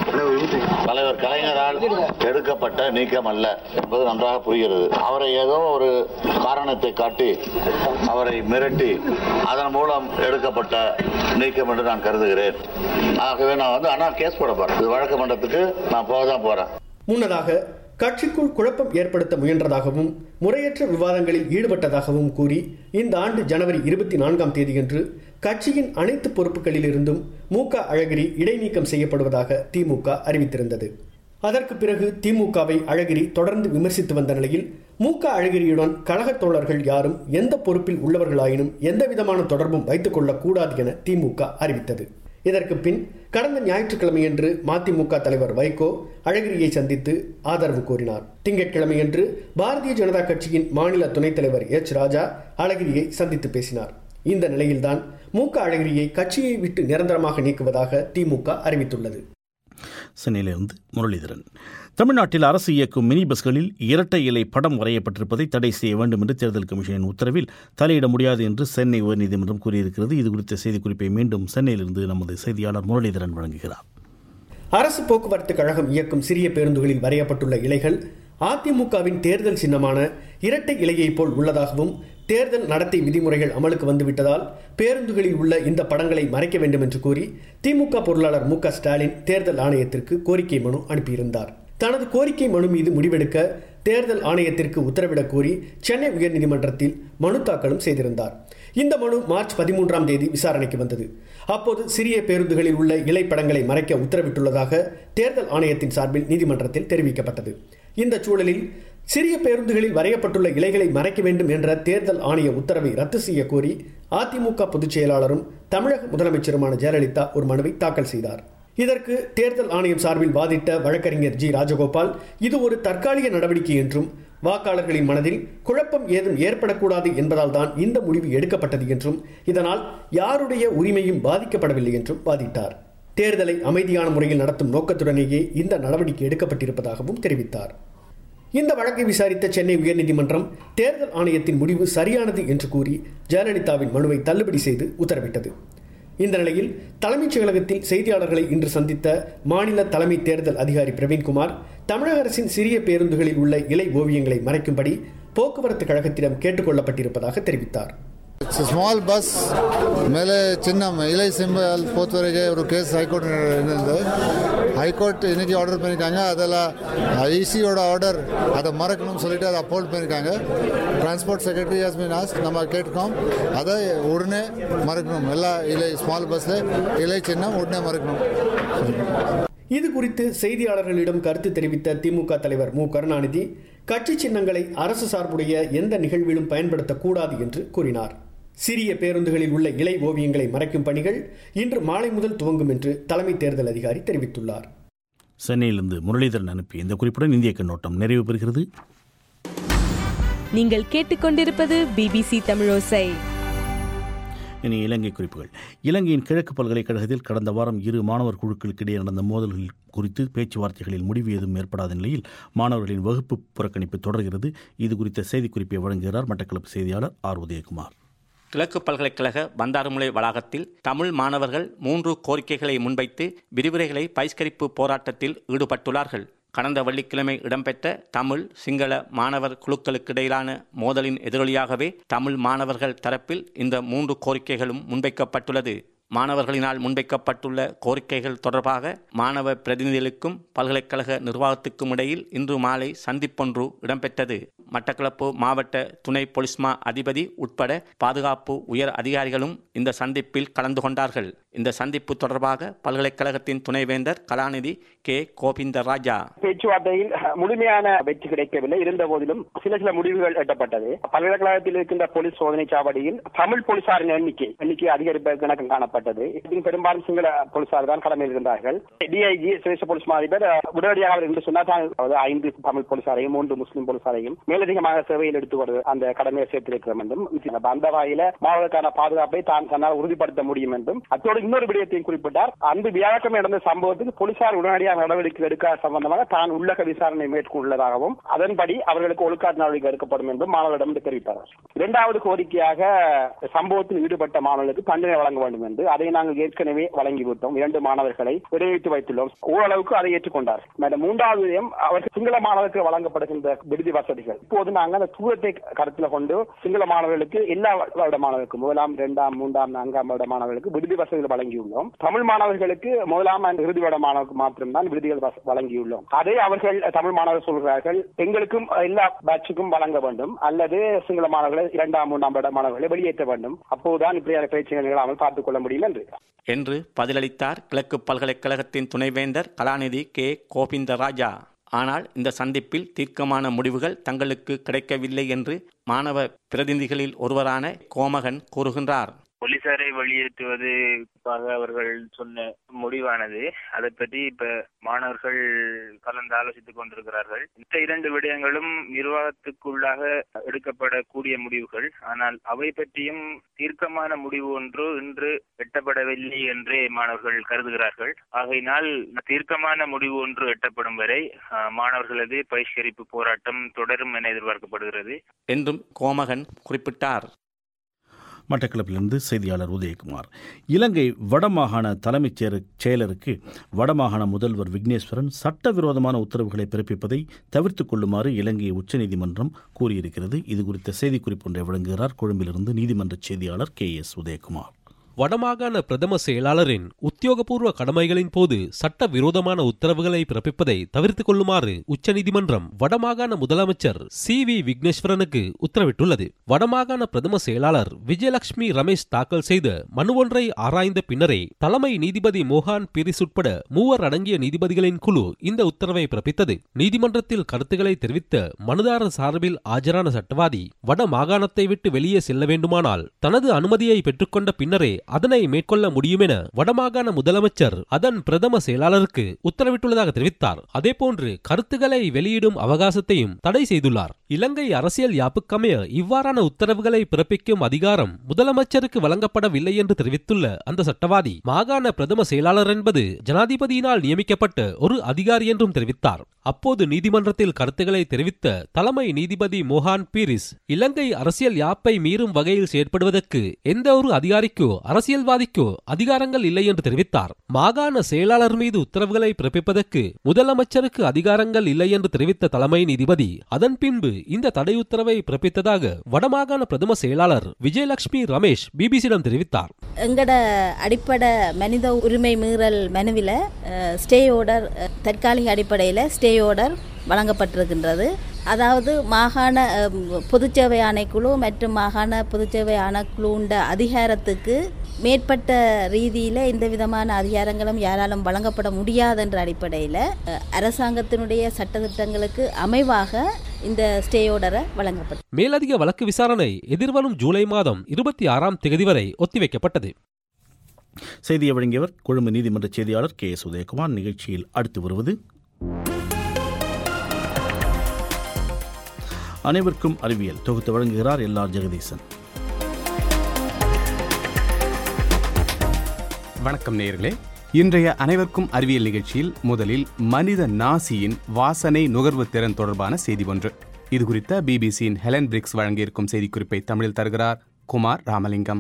Speaker 3: தலைவர் கலைஞரால் எடுக்கப்பட்ட நீக்கம் அல்ல என்பது நன்றாக புரிகிறது அவரை ஏதோ ஒரு காரணத்தை காட்டி அவரை மிரட்டி அதன் மூலம் எடுக்கப்பட்ட நீக்கம் என்று நான் கருதுகிறேன் ஆகவே நான் வந்து ஆனா கேஸ் போட போறேன் இது வழக்கு மன்றத்துக்கு நான் போக தான் போறேன்
Speaker 9: முன்னதாக கட்சிக்குள் குழப்பம் ஏற்படுத்த முயன்றதாகவும் முறையற்ற விவாதங்களில் ஈடுபட்டதாகவும் கூறி இந்த ஆண்டு ஜனவரி இருபத்தி நான்காம் தேதியன்று கட்சியின் அனைத்து பொறுப்புகளிலிருந்தும் மு க அழகிரி இடைநீக்கம் செய்யப்படுவதாக திமுக அறிவித்திருந்தது அதற்கு பிறகு திமுகவை அழகிரி தொடர்ந்து விமர்சித்து வந்த நிலையில் மு க அழகிரியுடன் கழகத் தோழர்கள் யாரும் எந்த பொறுப்பில் உள்ளவர்களாயினும் எந்த விதமான தொடர்பும் வைத்துக் கொள்ளக்கூடாது என திமுக அறிவித்தது இதற்கு பின் கடந்த ஞாயிற்றுக்கிழமையன்று மதிமுக தலைவர் வைகோ அழகிரியை சந்தித்து ஆதரவு கோரினார் திங்கட்கிழமையன்று பாரதிய ஜனதா கட்சியின் மாநில துணைத் தலைவர் எச் ராஜா அழகிரியை சந்தித்து பேசினார் இந்த நிலையில்தான் மு க அழகிரியை கட்சியை விட்டு நிரந்தரமாக நீக்குவதாக திமுக அறிவித்துள்ளது
Speaker 1: சென்னையிலிருந்து முரளிதரன் தமிழ்நாட்டில் அரசு இயக்கும் மினி பஸ்களில் இரட்டை இலை படம் வரையப்பட்டிருப்பதை தடை செய்ய வேண்டும் என்று தேர்தல் கமிஷனின் உத்தரவில் தலையிட முடியாது என்று சென்னை உயர்நீதிமன்றம் கூறியிருக்கிறது இது குறித்த செய்திக்குறிப்பை மீண்டும் சென்னையிலிருந்து நமது செய்தியாளர் முரளிதரன் வழங்குகிறார்
Speaker 9: அரசு போக்குவரத்து கழகம் இயக்கும் சிறிய பேருந்துகளில் வரையப்பட்டுள்ள இலைகள் அதிமுகவின் தேர்தல் சின்னமான இரட்டை இலையைப் போல் உள்ளதாகவும் தேர்தல் நடத்தை விதிமுறைகள் அமலுக்கு வந்துவிட்டதால் பேருந்துகளில் உள்ள இந்த படங்களை மறைக்க வேண்டும் என்று கூறி திமுக பொருளாளர் மு க ஸ்டாலின் தேர்தல் ஆணையத்திற்கு கோரிக்கை மனு அனுப்பியிருந்தார் தனது கோரிக்கை மனு மீது முடிவெடுக்க தேர்தல் ஆணையத்திற்கு உத்தரவிடக் கோரி சென்னை உயர்நீதிமன்றத்தில் மனு தாக்கலும் செய்திருந்தார் இந்த மனு மார்ச் பதிமூன்றாம் தேதி விசாரணைக்கு வந்தது அப்போது சிறிய பேருந்துகளில் உள்ள இலைப்படங்களை மறைக்க உத்தரவிட்டுள்ளதாக தேர்தல் ஆணையத்தின் சார்பில் நீதிமன்றத்தில் தெரிவிக்கப்பட்டது இந்த சூழலில் சிறிய பேருந்துகளில் வரையப்பட்டுள்ள இலைகளை மறைக்க வேண்டும் என்ற தேர்தல் ஆணைய உத்தரவை ரத்து செய்ய கோரி அதிமுக பொதுச் செயலாளரும் தமிழக முதலமைச்சருமான ஜெயலலிதா ஒரு மனுவை தாக்கல் செய்தார் இதற்கு தேர்தல் ஆணையம் சார்பில் வாதிட்ட வழக்கறிஞர் ஜி ராஜகோபால் இது ஒரு தற்காலிக நடவடிக்கை என்றும் வாக்காளர்களின் மனதில் குழப்பம் ஏதும் ஏற்படக்கூடாது என்பதால் தான் இந்த முடிவு எடுக்கப்பட்டது என்றும் இதனால் யாருடைய உரிமையும் பாதிக்கப்படவில்லை என்றும் வாதிட்டார் தேர்தலை அமைதியான முறையில் நடத்தும் நோக்கத்துடனேயே இந்த நடவடிக்கை எடுக்கப்பட்டிருப்பதாகவும் தெரிவித்தார் இந்த வழக்கை விசாரித்த சென்னை உயர்நீதிமன்றம் தேர்தல் ஆணையத்தின் முடிவு சரியானது என்று கூறி ஜெயலலிதாவின் மனுவை தள்ளுபடி செய்து உத்தரவிட்டது இந்த நிலையில் தலைமைச் செயலகத்தில் செய்தியாளர்களை இன்று சந்தித்த மாநில தலைமை தேர்தல் அதிகாரி பிரவீன்குமார் தமிழக அரசின் சிறிய பேருந்துகளில் உள்ள இலை ஓவியங்களை மறைக்கும்படி போக்குவரத்து கழகத்திடம் கேட்டுக்கொள்ளப்பட்டிருப்பதாக தெரிவித்தார்
Speaker 10: ಸ್ಮಾಲ್ ಬಸ್ ಮೇಲೆ ಚಿನ್ನ இலை சிம்பல் பொறுத்தவரைக்கும் ஒரு கேஸ் ஹைகோர்ட் இருந்தது ஹைகோர்ட் இன்னைக்கு ஆர்டர் பண்ணியிருக்காங்க அதெல்லாம் ஐசியோட ஆர்டர் அதை மறக்கணும்னு சொல்லிட்டு அதை அப்போல்ட் பண்ணியிருக்காங்க transport secretary has been ask நம்ம கேட்டுக்கோம் அதை உடனே மறக்கணும் எல்லா இலை ஸ்மால் பஸ்ஸில் இலை சின்னம் உடனே மறக்கணும்
Speaker 9: இது குறித்து செய்தியாளர்களிடம் கருத்து தெரிவித்த திமுக தலைவர் மு கருணாநிதி கட்சி சின்னங்களை அரசு சார்புடைய எந்த நிகழ்விலும் பயன்படுத்தக்கூடாது என்று கூறினார் சிறிய பேருந்துகளில் உள்ள இலை ஓவியங்களை மறைக்கும் பணிகள் இன்று மாலை முதல் துவங்கும் என்று தலைமை தேர்தல் அதிகாரி தெரிவித்துள்ளார்
Speaker 1: சென்னையிலிருந்து முரளிதரன் அனுப்பிய இந்த குறிப்புடன் இந்திய கண்ணோட்டம் நிறைவு பெறுகிறது
Speaker 11: நீங்கள் கேட்டுக்கொண்டிருப்பது பிபிசி தமிழோசை
Speaker 1: இனி இலங்கை குறிப்புகள் இலங்கையின் கிழக்கு பல்கலைக்கழகத்தில் கடந்த வாரம் இரு மாணவர் குழுக்களுக்கு இடையே நடந்த மோதல்கள் குறித்து பேச்சுவார்த்தைகளில் முடிவு ஏதும் ஏற்படாத நிலையில் மாணவர்களின் வகுப்பு புறக்கணிப்பு தொடர்கிறது இது குறித்த செய்திக்குறிப்பை வழங்குகிறார் மட்டக்களப்பு செய்தியாளர் ஆர் உதயகுமார்
Speaker 12: கிழக்கு பல்கலைக்கழக பந்தாரமுலை வளாகத்தில் தமிழ் மாணவர்கள் மூன்று கோரிக்கைகளை முன்வைத்து விரிவுரைகளை பகிஷ்கரிப்பு போராட்டத்தில் ஈடுபட்டுள்ளார்கள் கடந்த வெள்ளிக்கிழமை இடம்பெற்ற தமிழ் சிங்கள மாணவர் குழுக்களுக்கிடையிலான மோதலின் எதிரொலியாகவே தமிழ் மாணவர்கள் தரப்பில் இந்த மூன்று கோரிக்கைகளும் முன்வைக்கப்பட்டுள்ளது மாணவர்களினால் முன்வைக்கப்பட்டுள்ள கோரிக்கைகள் தொடர்பாக மாணவ பிரதிநிதிகளுக்கும் பல்கலைக்கழக நிர்வாகத்துக்கும் இடையில் இன்று மாலை சந்திப்பொன்று இடம்பெற்றது மட்டக்களப்பு மாவட்ட துணை பொலிஸ்மா அதிபதி உட்பட பாதுகாப்பு உயர் அதிகாரிகளும் இந்த சந்திப்பில் கலந்து கொண்டார்கள் இந்த சந்திப்பு தொடர்பாக பல்கலைக்கழகத்தின் துணைவேந்தர் கலாநிதி கே கோவிந்த ராஜா
Speaker 13: பேச்சுவார்த்தையில் முழுமையான வெற்றி கிடைக்கவில்லை இருந்த போதிலும் சில சில முடிவுகள் எட்டப்பட்டது பல்கலைக்கழகத்தில் இருக்கின்ற போலீஸ் சோதனை சாவடியில் தமிழ் போலீசாரின் எண்ணிக்கை எண்ணிக்கை அதிகரிப்பதற்கு கணக்கு காணப்பட்டது இதில் பெரும்பாலும் சிங்கள போலீசார் தான் கடமையில் இருந்தார்கள் டிஐஜி சிரேஷ்ட போலீஸ் அதிபர் உடனடியாக அவர் என்று சொன்னார் தான் அதாவது ஐந்து தமிழ் போலீசாரையும் மூன்று முஸ்லிம் போலீசாரையும் மேலதிகமாக சேவையில் எடுத்து வருவது அந்த கடமையை சேர்த்திருக்கிறோம் என்றும் அந்த வகையில மாணவர்களுக்கான பாதுகாப்பை தான் தன்னால் உறுதிப்படுத்த முடியும் என்றும் அத்தோடு இன்னொரு விடயத்தையும் குறிப்பிட்டார் அன்று வியாழக்கிழமை நடந்த சம்பவத்துக்கு போலீசார் உடனடியாக நடவடிக்கை எடுக்காத சம்பந்தமாக தான் உள்ளக விசாரணை மேற்கொண்டுள்ளதாகவும் அதன்படி அவர்களுக்கு ஒழுக்காட்டு நடவடிக்கை எடுக்கப்படும் என்றும் மாணவர்களிடம் தெரிவித்தார் இரண்டாவது கோரிக்கையாக சம்பவத்தில் ஈடுபட்ட மாணவர்களுக்கு தண்டனை வழங்க வேண்டும் என்று அதை நாங்கள் ஏற்கனவே வழங்கிவிட்டோம் இரண்டு மாணவர்களை விடுவித்து வைத்துள்ளோம் ஓரளவுக்கு அதை ஏற்றுக்கொண்டார் மேடம் மூன்றாவது விடயம் அவர்கள் சிங்கள மாணவர்களுக்கு வழங்கப்படுகின்ற விடுதி வசதிகள் இப்போது நாங்கள் அந்த தூரத்தை கருத்தில் கொண்டு சிங்கள மாணவர்களுக்கு எல்லா வருட மாணவர்களுக்கும் முதலாம் இரண்டாம் மூன்றாம் நான்காம் வருட மாணவர்களுக்கு விடுதி வசதிகள் வழங்கியுள்ளோம் தமிழ் மாணவர்களுக்கு முதலாம் அண்ட் இறுதி வருட மாணவர்களுக்கு மாத்திரம்தான் விடுதிகள் வழங்கியுள்ளோம் அதை அவர்கள் தமிழ் மாணவர்கள் சொல்கிறார்கள் எங்களுக்கும் எல்லா பேட்சுக்கும் வழங்க வேண்டும் அல்லது சிங்கள மாணவர்களை இரண்டாம் மூன்றாம் வருட மாணவர்களை வெளியேற்ற வேண்டும் அப்போதுதான் இப்படியான பிரச்சனைகள் நிகழாமல் பார்த்துக் கொள்ள முடியும் என்று
Speaker 12: என்று பதிலளித்தார் கிழக்கு பல்கலைக்கழகத்தின் துணைவேந்தர் கலாநிதி கே கோவிந்தராஜா ஆனால் இந்த சந்திப்பில் தீர்க்கமான முடிவுகள் தங்களுக்கு கிடைக்கவில்லை என்று மாணவ பிரதிநிதிகளில் ஒருவரான கோமகன் கூறுகின்றார்
Speaker 14: போலீசாரை வெளியேற்றுவது அவர்கள் சொன்ன முடிவானது அதை பற்றி இப்ப மாணவர்கள் கலந்து ஆலோசித்துக் கொண்டிருக்கிறார்கள் இந்த இரண்டு விடயங்களும் நிர்வாகத்துக்குள்ளாக எடுக்கப்படக்கூடிய முடிவுகள் ஆனால் அவை பற்றியும் தீர்க்கமான முடிவு ஒன்று இன்று எட்டப்படவில்லை என்றே மாணவர்கள் கருதுகிறார்கள் ஆகையினால் தீர்க்கமான முடிவு ஒன்று எட்டப்படும் வரை மாணவர்களது பகிஷ்கரிப்பு போராட்டம் தொடரும் என எதிர்பார்க்கப்படுகிறது
Speaker 12: என்றும் கோமகன் குறிப்பிட்டார்
Speaker 1: மட்டக்களப்பிலிருந்து செய்தியாளர் உதயகுமார் இலங்கை வடமாகாண தலைமைச் செயலருக்கு வடமாகாண முதல்வர் விக்னேஸ்வரன் சட்டவிரோதமான உத்தரவுகளை பிறப்பிப்பதை தவிர்த்துக் கொள்ளுமாறு இலங்கை உச்சநீதிமன்றம் கூறியிருக்கிறது இது குறித்த செய்திக்குறிப்பு ஒன்றை வழங்குகிறார் கொழும்பிலிருந்து நீதிமன்ற செய்தியாளர் கே எஸ் உதயகுமார்
Speaker 15: வடமாகாண பிரதம செயலாளரின் உத்தியோகபூர்வ கடமைகளின் போது சட்ட விரோதமான உத்தரவுகளை பிறப்பிப்பதை தவிர்த்துக் கொள்ளுமாறு உச்சநீதிமன்றம் வடமாகாண முதலமைச்சர் சி வி விக்னேஸ்வரனுக்கு உத்தரவிட்டுள்ளது வடமாகாண பிரதம செயலாளர் விஜயலட்சுமி ரமேஷ் தாக்கல் செய்த மனு ஒன்றை ஆராய்ந்த பின்னரே தலைமை நீதிபதி மோகான் பீரிஸ் உட்பட மூவர் அடங்கிய நீதிபதிகளின் குழு இந்த உத்தரவை பிறப்பித்தது நீதிமன்றத்தில் கருத்துக்களை தெரிவித்த மனுதாரர் சார்பில் ஆஜரான சட்டவாதி வட மாகாணத்தை விட்டு வெளியே செல்ல வேண்டுமானால் தனது அனுமதியை பெற்றுக்கொண்ட பின்னரே அதனை மேற்கொள்ள முடியும் என வடமாகாண முதலமைச்சர் அதன் பிரதம செயலாளருக்கு உத்தரவிட்டுள்ளதாக தெரிவித்தார் அதேபோன்று கருத்துக்களை வெளியிடும் அவகாசத்தையும் தடை செய்துள்ளார் இலங்கை அரசியல் யாப்புக்கமைய இவ்வாறான உத்தரவுகளை பிறப்பிக்கும் அதிகாரம் முதலமைச்சருக்கு வழங்கப்படவில்லை என்று தெரிவித்துள்ள அந்த சட்டவாதி மாகாண பிரதம செயலாளர் என்பது ஜனாதிபதியினால் நியமிக்கப்பட்ட ஒரு அதிகாரி என்றும் தெரிவித்தார் அப்போது நீதிமன்றத்தில் கருத்துக்களை தெரிவித்த தலைமை நீதிபதி மோகான் பீரிஸ் இலங்கை அரசியல் யாப்பை மீறும் வகையில் செயற்படுவதற்கு எந்த ஒரு அதிகாரிக்கோ அரசியல்வாதிக்கோ அதிகாரங்கள் இல்லை என்று தெரிவித்தார் மாகாண செயலாளர் மீது உத்தரவுகளை பிறப்பிப்பதற்கு முதலமைச்சருக்கு அதிகாரங்கள் இல்லை என்று தெரிவித்த தலைமை நீதிபதி அதன் பின்பு இந்த தடை உத்தரவை பிறப்பித்ததாக வடமாகாண பிரதம செயலாளர் விஜயலட்சுமி ரமேஷ் பிபிசியிடம் தெரிவித்தார்
Speaker 16: எங்கட அடிப்படை மனித உரிமை மீறல் மனுவில் ஸ்டே ஆர்டர் தற்காலிக அடிப்படையில் ஸ்டே ஆர்டர் வழங்கப்பட்டிருக்கின்றது அதாவது மாகாண பொதுச்சேவை ஆணைக்குழு மற்றும் மாகாண பொதுச்சேவை ஆணைக்குழுண்ட அதிகாரத்துக்கு மேற்பட்ட ரீதியில் எந்த விதமான அதிகாரங்களும் யாராலும் வழங்கப்பட முடியாது என்ற அடிப்படையில் அரசாங்கத்தினுடைய சட்டத்திட்டங்களுக்கு அமைவாக இந்த ஸ்டே ஆர்டரை வழங்கப்பட்டது
Speaker 15: மேலதிக வழக்கு விசாரணை எதிர்வரும் ஜூலை மாதம் இருபத்தி ஆறாம் தேதி வரை ஒத்திவைக்கப்பட்டது
Speaker 1: செய்தியை வழங்கியவர் கொழும்பு நீதிமன்ற செய்தியாளர் கே எஸ் உதயகுமார் நிகழ்ச்சியில் அடுத்து வருவது அனைவருக்கும் அறிவியல் தொகுத்து வழங்குகிறார் எல் ஆர் ஜெகதீசன்
Speaker 17: வணக்கம் நேர்களே இன்றைய அனைவருக்கும் அறிவியல் நிகழ்ச்சியில் முதலில் மனித நாசியின் வாசனை நுகர்வு திறன் தொடர்பான செய்தி ஒன்று இது குறித்த பிபிசியின் ஹெலன் பிரிக்ஸ் வழங்கியிருக்கும் செய்திக்குறிப்பை தமிழில் தருகிறார் குமார் ராமலிங்கம்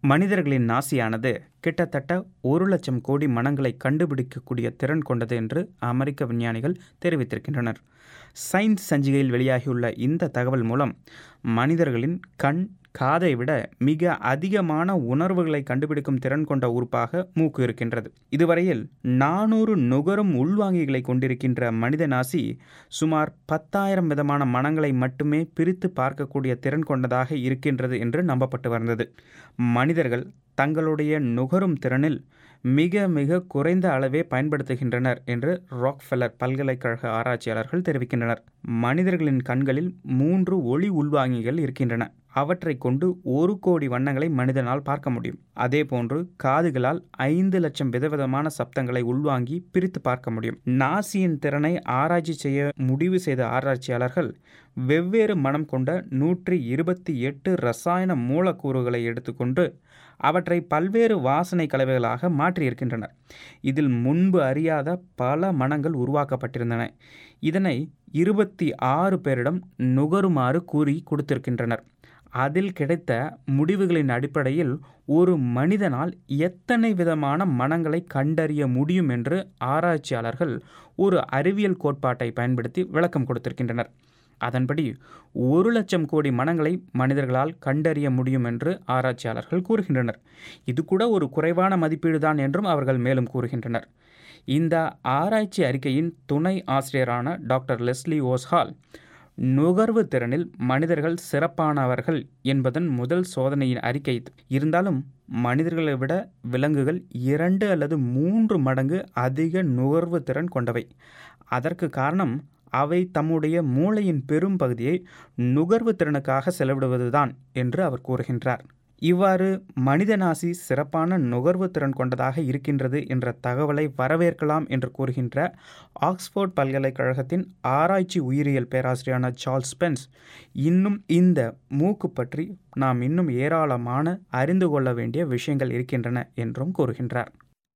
Speaker 5: மனிதர்களின் நாசியானது கிட்டத்தட்ட ஒரு லட்சம் கோடி மனங்களை கண்டுபிடிக்கக்கூடிய திறன் கொண்டது என்று அமெரிக்க விஞ்ஞானிகள் தெரிவித்திருக்கின்றனர் சயின்ஸ் சஞ்சிகையில் வெளியாகியுள்ள இந்த தகவல் மூலம் மனிதர்களின் கண் காதை விட மிக அதிகமான உணர்வுகளை கண்டுபிடிக்கும் திறன் கொண்ட உறுப்பாக மூக்கு இருக்கின்றது இதுவரையில் நானூறு நுகரும் உள்வாங்கிகளை கொண்டிருக்கின்ற மனித நாசி சுமார் பத்தாயிரம் விதமான மனங்களை மட்டுமே பிரித்து பார்க்கக்கூடிய திறன் கொண்டதாக இருக்கின்றது என்று நம்பப்பட்டு வந்தது மனிதர்கள் தங்களுடைய நுகரும் திறனில் மிக மிக குறைந்த அளவே பயன்படுத்துகின்றனர் என்று ராக்ஃபெல்லர் பல்கலைக்கழக ஆராய்ச்சியாளர்கள் தெரிவிக்கின்றனர் மனிதர்களின் கண்களில் மூன்று ஒளி உள்வாங்கிகள் இருக்கின்றன அவற்றை கொண்டு ஒரு கோடி வண்ணங்களை மனிதனால் பார்க்க முடியும் அதே போன்று காதுகளால் ஐந்து லட்சம் விதவிதமான சப்தங்களை உள்வாங்கி பிரித்து பார்க்க முடியும் நாசியின் திறனை ஆராய்ச்சி செய்ய முடிவு செய்த ஆராய்ச்சியாளர்கள் வெவ்வேறு மனம் கொண்ட நூற்றி இருபத்தி எட்டு ரசாயன மூலக்கூறுகளை எடுத்துக்கொண்டு அவற்றை பல்வேறு வாசனை கலவைகளாக மாற்றியிருக்கின்றனர் இதில் முன்பு அறியாத பல மனங்கள் உருவாக்கப்பட்டிருந்தன இதனை இருபத்தி ஆறு பேரிடம் நுகருமாறு கூறி கொடுத்திருக்கின்றனர் அதில் கிடைத்த முடிவுகளின் அடிப்படையில் ஒரு மனிதனால் எத்தனை விதமான மனங்களை கண்டறிய முடியும் என்று ஆராய்ச்சியாளர்கள் ஒரு அறிவியல் கோட்பாட்டை பயன்படுத்தி விளக்கம் கொடுத்திருக்கின்றனர் அதன்படி ஒரு லட்சம் கோடி மனங்களை மனிதர்களால் கண்டறிய முடியும் என்று ஆராய்ச்சியாளர்கள் கூறுகின்றனர் இது கூட ஒரு குறைவான மதிப்பீடுதான் என்றும் அவர்கள் மேலும் கூறுகின்றனர் இந்த ஆராய்ச்சி அறிக்கையின் துணை ஆசிரியரான டாக்டர் லெஸ்லி ஓஸ்ஹால் நுகர்வு திறனில் மனிதர்கள் சிறப்பானவர்கள் என்பதன் முதல் சோதனையின் அறிக்கை இருந்தாலும் மனிதர்களை விட விலங்குகள் இரண்டு அல்லது மூன்று மடங்கு அதிக நுகர்வு திறன் கொண்டவை அதற்கு காரணம் அவை தம்முடைய மூளையின் பெரும் பகுதியை நுகர்வு திறனுக்காக செலவிடுவதுதான் என்று அவர் கூறுகின்றார் இவ்வாறு மனிதநாசி சிறப்பான நுகர்வு திறன் கொண்டதாக இருக்கின்றது என்ற தகவலை வரவேற்கலாம் என்று கூறுகின்ற ஆக்ஸ்போர்ட் பல்கலைக்கழகத்தின் ஆராய்ச்சி உயிரியல் பேராசிரியரான சார்ல்ஸ் ஸ்பென்ஸ் இன்னும் இந்த மூக்கு பற்றி நாம் இன்னும் ஏராளமான அறிந்து கொள்ள வேண்டிய விஷயங்கள் இருக்கின்றன என்றும் கூறுகின்றார்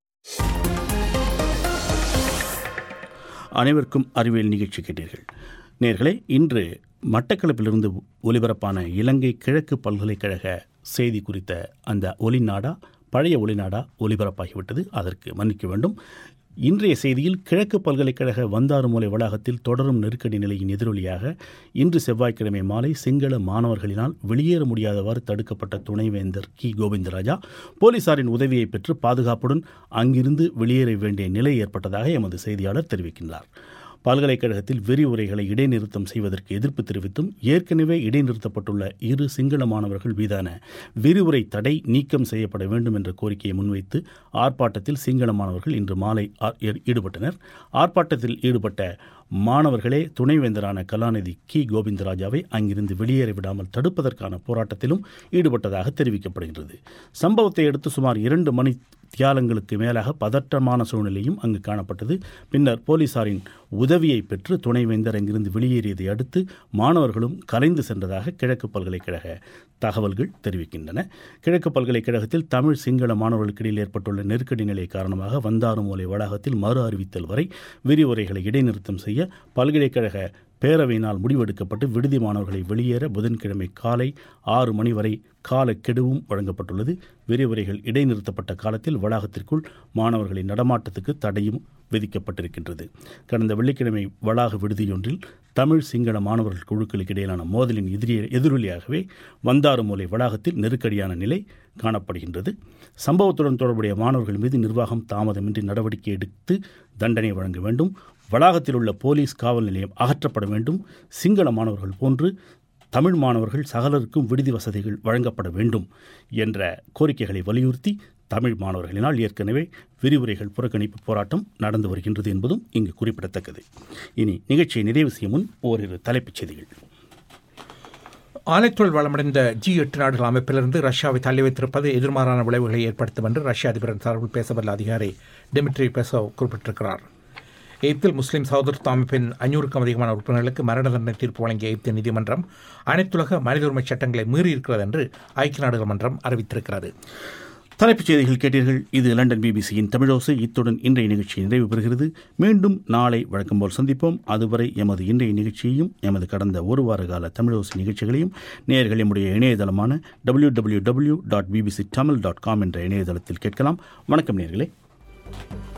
Speaker 1: அனைவருக்கும் அறிவியல் நிகழ்ச்சி கேட்டீர்கள் நேர்களே இன்று மட்டக்களப்பிலிருந்து ஒலிபரப்பான இலங்கை கிழக்கு பல்கலைக்கழக செய்தி குறித்த அந்த ஒலிநாடா பழைய ஒலிநாடா ஒலிபரப்பாகிவிட்டது அதற்கு மன்னிக்க வேண்டும் இன்றைய செய்தியில் கிழக்கு பல்கலைக்கழக வந்தாறுமூலை வளாகத்தில் தொடரும் நெருக்கடி நிலையின் எதிரொலியாக இன்று செவ்வாய்க்கிழமை மாலை சிங்கள மாணவர்களினால் வெளியேற முடியாதவாறு தடுக்கப்பட்ட துணைவேந்தர் கி கோவிந்தராஜா போலீசாரின் உதவியை பெற்று பாதுகாப்புடன் அங்கிருந்து வெளியேற வேண்டிய நிலை ஏற்பட்டதாக எமது செய்தியாளர் தெரிவிக்கின்றார் பல்கலைக்கழகத்தில் விரிவுரைகளை இடைநிறுத்தம் செய்வதற்கு எதிர்ப்பு தெரிவித்தும் ஏற்கனவே இடைநிறுத்தப்பட்டுள்ள இரு சிங்கள மாணவர்கள் மீதான விரிவுரை தடை நீக்கம் செய்யப்பட வேண்டும் என்ற கோரிக்கையை முன்வைத்து ஆர்ப்பாட்டத்தில் சிங்கள மாணவர்கள் இன்று மாலை ஈடுபட்டனர் ஆர்ப்பாட்டத்தில் ஈடுபட்ட மாணவர்களே துணைவேந்தரான கலாநிதி கி கோவிந்தராஜாவை அங்கிருந்து வெளியேற விடாமல் தடுப்பதற்கான போராட்டத்திலும் ஈடுபட்டதாக தெரிவிக்கப்படுகின்றது சம்பவத்தை அடுத்து சுமார் இரண்டு மணி தியாலங்களுக்கு மேலாக பதற்றமான சூழ்நிலையும் அங்கு காணப்பட்டது பின்னர் போலீசாரின் உதவியை பெற்று துணைவேந்தர் அங்கிருந்து வெளியேறியதை அடுத்து மாணவர்களும் கலைந்து சென்றதாக கிழக்கு பல்கலைக்கழக தகவல்கள் தெரிவிக்கின்றன கிழக்கு பல்கலைக்கழகத்தில் தமிழ் சிங்கள மாணவர்களுக்கிடையில் ஏற்பட்டுள்ள நெருக்கடி நிலை காரணமாக வந்தாறுமூலை வளாகத்தில் மறு அறிவித்தல் வரை விரிவுரைகளை இடைநிறுத்தம் செய்ய பல்கலைக்கழக பேரவையினால் முடிவெடுக்கப்பட்டு விடுதி மாணவர்களை வெளியேற புதன்கிழமை காலை ஆறு மணி வரை காலக்கெடுவும் வழங்கப்பட்டுள்ளது விரிவுரைகள் இடைநிறுத்தப்பட்ட காலத்தில் வளாகத்திற்குள் மாணவர்களின் நடமாட்டத்துக்கு தடையும் விதிக்கப்பட்டிருக்கின்றது கடந்த வெள்ளிக்கிழமை வளாக விடுதியொன்றில் தமிழ் சிங்கள மாணவர்கள் குழுக்களுக்கு இடையிலான மோதலின் எதிரிய எதிரொலியாகவே வந்தாறுமூலை வளாகத்தில் நெருக்கடியான நிலை காணப்படுகின்றது சம்பவத்துடன் தொடர்புடைய மாணவர்கள் மீது நிர்வாகம் தாமதமின்றி நடவடிக்கை எடுத்து தண்டனை வழங்க வேண்டும் வளாகத்தில் உள்ள போலீஸ் காவல் நிலையம் அகற்றப்பட வேண்டும் சிங்கள மாணவர்கள் போன்று தமிழ் மாணவர்கள் சகலருக்கும் விடுதி வசதிகள் வழங்கப்பட வேண்டும் என்ற கோரிக்கைகளை வலியுறுத்தி தமிழ் மாணவர்களினால் ஏற்கனவே விரிவுரைகள் புறக்கணிப்பு போராட்டம் நடந்து வருகின்றது என்பதும் இங்கு குறிப்பிடத்தக்கது இனி நிகழ்ச்சியை நிறைவு செய்யும் முன் ஓரிரு தலைப்புச் செய்திகள்
Speaker 4: ஆலைத்தொழில் வளமடைந்த ஜி எட்டு நாடுகள் அமைப்பிலிருந்து ரஷ்யாவை தள்ளி வைத்திருப்பது எதிர்மாறான விளைவுகளை ஏற்படுத்தும் என்று ரஷ்ய அதிபரின் சார்பில் பேசவல்ல அதிகாரி டிமிட்ரி பெசோவ் குறிப்பிட்டிருக்கிறார் எய்ப்தில் முஸ்லிம் சகோதரத்துவ அமைப்பின் ஐநூறுக்கும் அதிகமான உறுப்பினர்களுக்கு மரண தண்டனை தீர்ப்பு வழங்கிய எய்ப்தின் நீதிமன்றம் அனைத்துலக மனித உரிமை சட்டங்களை மீறியிருக்கிறது என்று ஐக்கிய நாடுகள் மன்றம் அறிவித்திருக்கிறது
Speaker 1: தலைப்புச் செய்திகள் கேட்டீர்கள் இது லண்டன் பிபிசியின் தமிழோசை இத்துடன் இன்றைய நிகழ்ச்சி நிறைவு பெறுகிறது மீண்டும் நாளை வழக்கம் போல் சந்திப்போம் அதுவரை எமது இன்றைய நிகழ்ச்சியையும் எமது கடந்த ஒரு வார கால தமிழோசை நிகழ்ச்சிகளையும் நேயர்கள் எம்முடைய இணையதளமான W W W dot BBC Tamil dot com என்ற இணையதளத்தில் கேட்கலாம் வணக்கம் நேர்களே